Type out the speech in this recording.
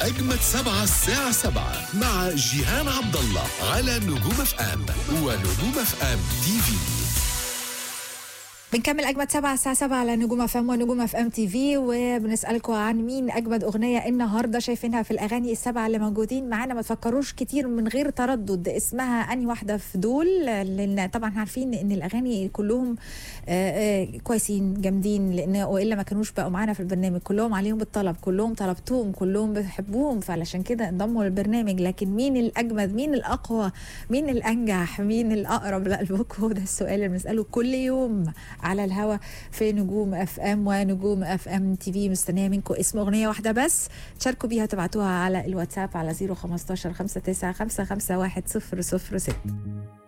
أجمد سبعة الساعة سبعة مع جيهان عبد الله على نجوم اف ام ونجوم اف ام تي في بنكمل اجمد سبعة الساعه 7 على نجوم اف ام ونجوم اف ام تي في وبنسالكم عن مين اجمد اغنيه النهارده شايفينها في الاغاني السبعه اللي موجودين معانا ما تفكروش كتير من غير تردد اسمها اني واحده في دول لان طبعا عارفين ان الاغاني كلهم آه، آه، كويسين جامدين لان والا ما كانوش بقوا معانا في البرنامج كلهم عليهم بالطلب كلهم طلبتوهم كلهم بتحبوهم فعلشان كده انضموا للبرنامج لكن مين الاجمد مين الاقوى مين الانجح مين الاقرب لقلبكم ده السؤال اللي بنساله كل يوم على الهوا في نجوم اف ام ونجوم اف ام تي في مستنيه منكم اسم اغنيه واحده بس تشاركوا بيها تبعتوها على الواتساب على 015 59 55 1 006